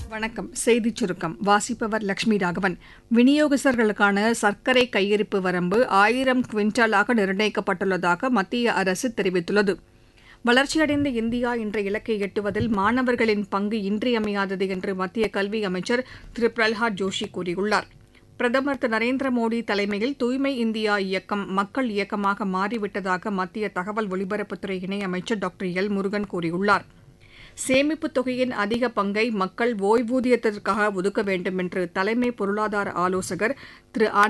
வணக்கம் செய்திச் சுருக்கம் வாசிப்பவர் லட்சுமி ராகவன் விநியோகஸ்தர்களுக்கான சர்க்கரை கையிருப்பு வரம்பு ஆயிரம் குவிண்டாலாக நிர்ணயிக்கப்பட்டுள்ளதாக மத்திய அரசு தெரிவித்துள்ளது வளர்ச்சியடைந்த இந்தியா என்ற இலக்கை எட்டுவதில் மாணவர்களின் பங்கு இன்றியமையாதது என்று மத்திய கல்வி அமைச்சர் திரு பிரல்ஹாத் ஜோஷி கூறியுள்ளார் பிரதமர் திரு நரேந்திர மோடி தலைமையில் தூய்மை இந்தியா இயக்கம் மக்கள் இயக்கமாக மாறிவிட்டதாக மத்திய தகவல் ஒலிபரப்புத்துறை இணையமைச்சர் டாக்டர் எல் முருகன் கூறியுள்ளார் சேமிப்புத் தொகையின் அதிக பங்கை மக்கள் ஓய்வூதியத்திற்காக ஒதுக்க வேண்டும் என்று தலைமை பொருளாதார ஆலோசகர் திரு